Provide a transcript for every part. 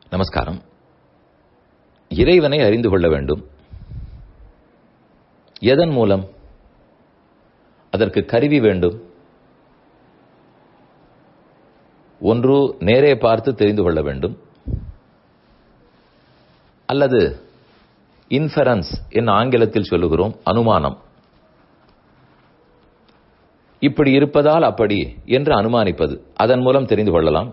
நமஸ்காரம் இறைவனை அறிந்து கொள்ள வேண்டும் எதன் மூலம் அதற்கு கருவி வேண்டும் ஒன்று நேரே பார்த்து தெரிந்து கொள்ள வேண்டும் அல்லது இன்ஃபரன்ஸ் என் ஆங்கிலத்தில் சொல்லுகிறோம் அனுமானம் இப்படி இருப்பதால் அப்படி என்று அனுமானிப்பது அதன் மூலம் தெரிந்து கொள்ளலாம்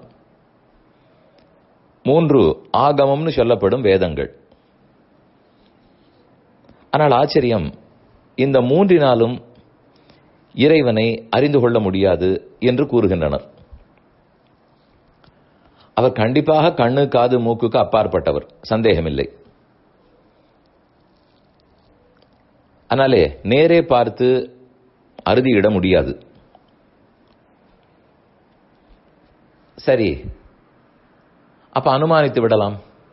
மூன்று ஆகமம்னு சொல்லப்படும் வேதங்கள் ஆனால் ஆச்சரியம் இந்த மூன்றினாலும் இறைவனை அறிந்து கொள்ள முடியாது என்று கூறுகின்றனர் அவர் கண்டிப்பாக கண்ணு காது மூக்குக்கு அப்பாற்பட்டவர் சந்தேகமில்லை ஆனாலே நேரே பார்த்து அறுதியிட முடியாது சரி அப்ப அனுமானித்து விடலாம்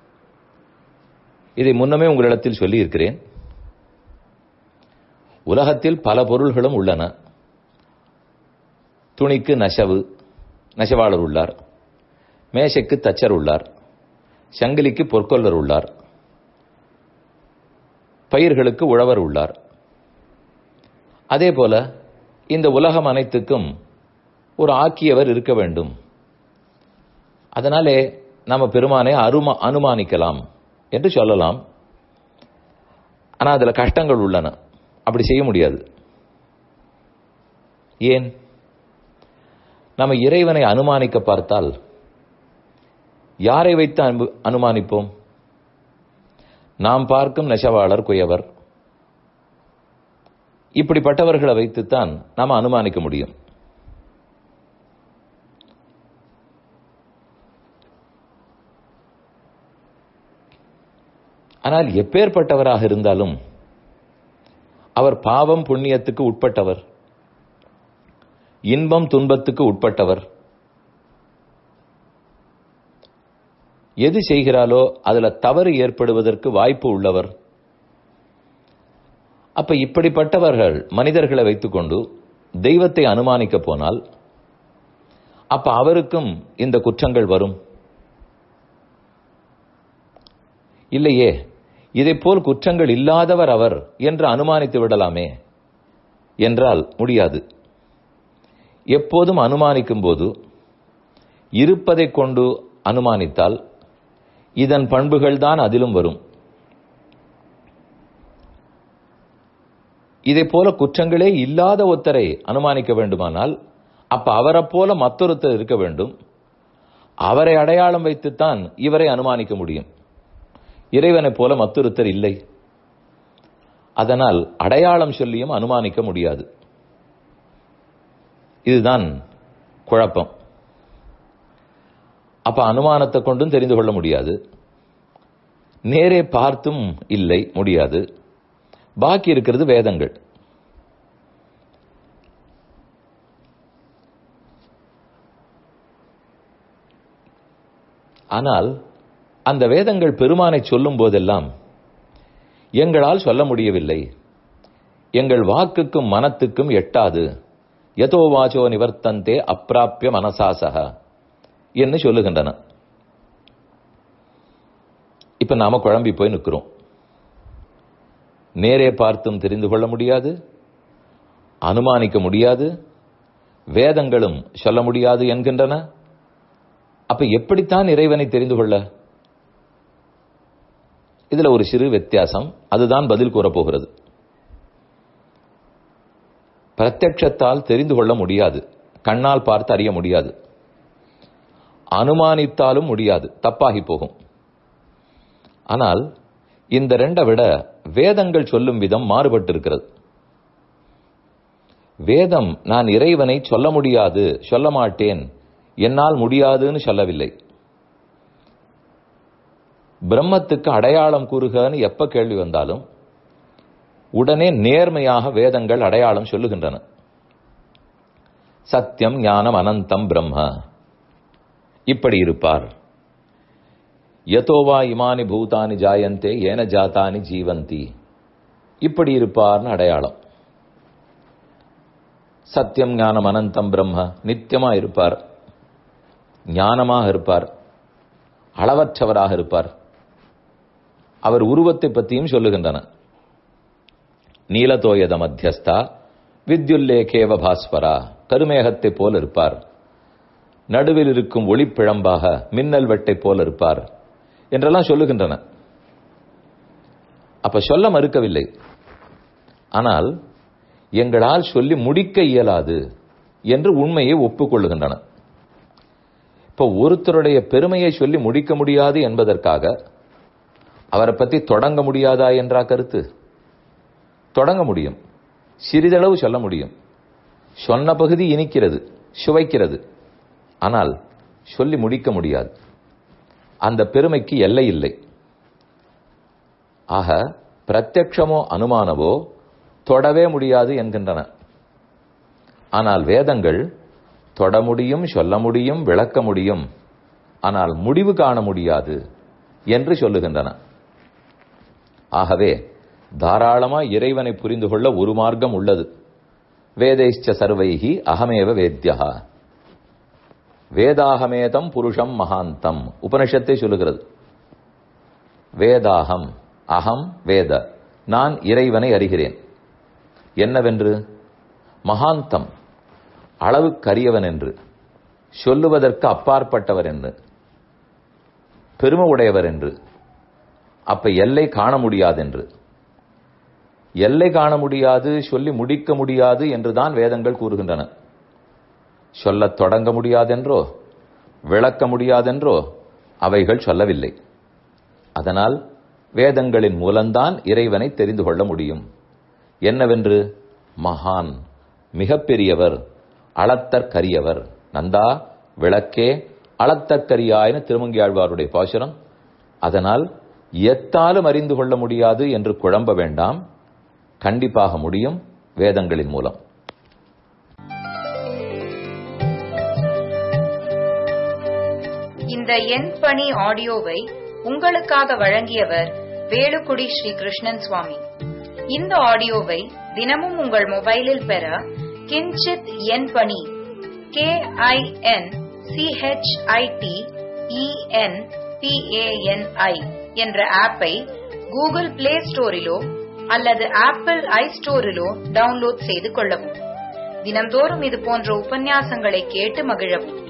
இதை முன்னமே உங்களிடத்தில் சொல்லி இருக்கிறேன் உலகத்தில் பல பொருள்களும் உள்ளன துணிக்கு நெசவு நெசவாளர் உள்ளார் மேசைக்கு தச்சர் உள்ளார் சங்கிலிக்கு பொற்கொல்லர் உள்ளார் பயிர்களுக்கு உழவர் உள்ளார் அதே போல இந்த உலகம் அனைத்துக்கும் ஒரு ஆக்கியவர் இருக்க வேண்டும் அதனாலே நம்ம பெருமானை அருமா அனுமானிக்கலாம் என்று சொல்லலாம் ஆனால் அதில் கஷ்டங்கள் உள்ளன அப்படி செய்ய முடியாது ஏன் நம்ம இறைவனை அனுமானிக்க பார்த்தால் யாரை வைத்து அன்பு அனுமானிப்போம் நாம் பார்க்கும் நெசவாளர் குயவர் இப்படிப்பட்டவர்களை வைத்துத்தான் நாம் அனுமானிக்க முடியும் ஆனால் எப்பேற்பட்டவராக இருந்தாலும் அவர் பாவம் புண்ணியத்துக்கு உட்பட்டவர் இன்பம் துன்பத்துக்கு உட்பட்டவர் எது செய்கிறாலோ அதுல தவறு ஏற்படுவதற்கு வாய்ப்பு உள்ளவர் அப்ப இப்படிப்பட்டவர்கள் மனிதர்களை வைத்துக்கொண்டு தெய்வத்தை அனுமானிக்க போனால் அப்ப அவருக்கும் இந்த குற்றங்கள் வரும் இல்லையே இதைப்போல் குற்றங்கள் இல்லாதவர் அவர் என்று அனுமானித்து விடலாமே என்றால் முடியாது எப்போதும் அனுமானிக்கும் போது இருப்பதை கொண்டு அனுமானித்தால் இதன் பண்புகள் தான் அதிலும் வரும் இதை போல குற்றங்களே இல்லாத ஒருத்தரை அனுமானிக்க வேண்டுமானால் அப்ப அவரை போல மற்றொருத்தர் இருக்க வேண்டும் அவரை அடையாளம் வைத்துத்தான் இவரை அனுமானிக்க முடியும் இறைவனைப் போல மற்றொருத்தர் இல்லை அதனால் அடையாளம் சொல்லியும் அனுமானிக்க முடியாது இதுதான் குழப்பம் அப்ப அனுமானத்தை கொண்டும் தெரிந்து கொள்ள முடியாது நேரே பார்த்தும் இல்லை முடியாது பாக்கி இருக்கிறது வேதங்கள் ஆனால் அந்த வேதங்கள் பெருமானை சொல்லும் போதெல்லாம் எங்களால் சொல்ல முடியவில்லை எங்கள் வாக்குக்கும் மனத்துக்கும் எட்டாது எதோ வாச்சோ நிவர்த்தந்தே அப்பிராப்பிய மனசாசக என்று சொல்லுகின்றன இப்ப நாம குழம்பி போய் நிற்கிறோம் நேரே பார்த்தும் தெரிந்து கொள்ள முடியாது அனுமானிக்க முடியாது வேதங்களும் சொல்ல முடியாது என்கின்றன அப்ப எப்படித்தான் இறைவனை தெரிந்து கொள்ள இதுல ஒரு சிறு வித்தியாசம் அதுதான் பதில் கூறப்போகிறது பிரத்யட்சத்தால் தெரிந்து கொள்ள முடியாது கண்ணால் பார்த்து அறிய முடியாது அனுமானித்தாலும் முடியாது தப்பாகி போகும் ஆனால் இந்த ரெண்டை விட வேதங்கள் சொல்லும் விதம் மாறுபட்டு இருக்கிறது வேதம் நான் இறைவனை சொல்ல முடியாது சொல்ல மாட்டேன் என்னால் முடியாதுன்னு சொல்லவில்லை பிரம்மத்துக்கு அடையாளம் கூறுகன்னு எப்ப கேள்வி வந்தாலும் உடனே நேர்மையாக வேதங்கள் அடையாளம் சொல்லுகின்றன சத்தியம் ஞானம் அனந்தம் பிரம்ம இப்படி இருப்பார் யதோவா இமானி பூதானி ஜாயந்தே ஏன ஜாத்தானி ஜீவந்தி இப்படி இருப்பார்னு அடையாளம் சத்தியம் ஞானம் அனந்தம் பிரம்ம நித்தியமா இருப்பார் ஞானமாக இருப்பார் அளவற்றவராக இருப்பார் அவர் உருவத்தை பற்றியும் சொல்லுகின்றன நீலதோயத மத்தியஸ்தா வித்யுல்லேகேவ பாஸ்வரா கருமேகத்தை போல இருப்பார் நடுவில் இருக்கும் ஒளிப்பிழம்பாக மின்னல் வெட்டை போல இருப்பார் என்றெல்லாம் சொல்லுகின்றன அப்ப சொல்ல மறுக்கவில்லை ஆனால் எங்களால் சொல்லி முடிக்க இயலாது என்று உண்மையை ஒப்புக்கொள்ளுகின்றன இப்போ ஒருத்தருடைய பெருமையை சொல்லி முடிக்க முடியாது என்பதற்காக அவரை பற்றி தொடங்க முடியாதா என்றா கருத்து தொடங்க முடியும் சிறிதளவு சொல்ல முடியும் சொன்ன பகுதி இனிக்கிறது சுவைக்கிறது ஆனால் சொல்லி முடிக்க முடியாது அந்த பெருமைக்கு எல்லை இல்லை ஆக பிரத்யக்ஷமோ அனுமானவோ தொடவே முடியாது என்கின்றன ஆனால் வேதங்கள் தொட முடியும் சொல்ல முடியும் விளக்க முடியும் ஆனால் முடிவு காண முடியாது என்று சொல்லுகின்றன ஆகவே தாராளமா இறைவனை புரிந்து கொள்ள ஒரு மார்க்கம் உள்ளது வேதைச்ச சர்வைகி அகமேவ வேத்யா வேதாகமேதம் புருஷம் மகாந்தம் உபனிஷத்தை சொல்லுகிறது வேதாகம் அகம் வேத நான் இறைவனை அறிகிறேன் என்னவென்று மகாந்தம் அளவுக்கரியவன் என்று சொல்லுவதற்கு அப்பாற்பட்டவர் என்று பெருமை உடையவர் என்று அப்ப எல்லை காண முடியாது என்று எல்லை காண முடியாது சொல்லி முடிக்க முடியாது என்றுதான் வேதங்கள் கூறுகின்றன சொல்லத் தொடங்க முடியாதென்றோ விளக்க முடியாதென்றோ அவைகள் சொல்லவில்லை அதனால் வேதங்களின் மூலம்தான் இறைவனை தெரிந்து கொள்ள முடியும் என்னவென்று மகான் மிகப்பெரியவர் அளத்தற்கரியவர் நந்தா விளக்கே அளத்தற்கரியாயின திருமங்கியாழ்வாருடைய பாசுரம் அதனால் எத்தாலும் அறிந்து கொள்ள முடியாது என்று குழம்ப வேண்டாம் கண்டிப்பாக முடியும் வேதங்களின் மூலம் இந்த எண் பணி ஆடியோவை உங்களுக்காக வழங்கியவர் வேலுக்குடி ஸ்ரீ கிருஷ்ணன் சுவாமி இந்த ஆடியோவை தினமும் உங்கள் மொபைலில் பெற கிஞ்சித் எண் பணி கே ஐ என் சிஹெச்ஐடி இஎன் பிஏஎன்ஐ என்ற ஆப்பை கூகுள் பிளே ஸ்டோரிலோ அல்லது ஆப்பிள் ஐ ஸ்டோரிலோ டவுன்லோட் செய்து கொள்ளவும் தினம்தோறும் இது போன்ற உபன்யாசங்களை கேட்டு மகிழவும்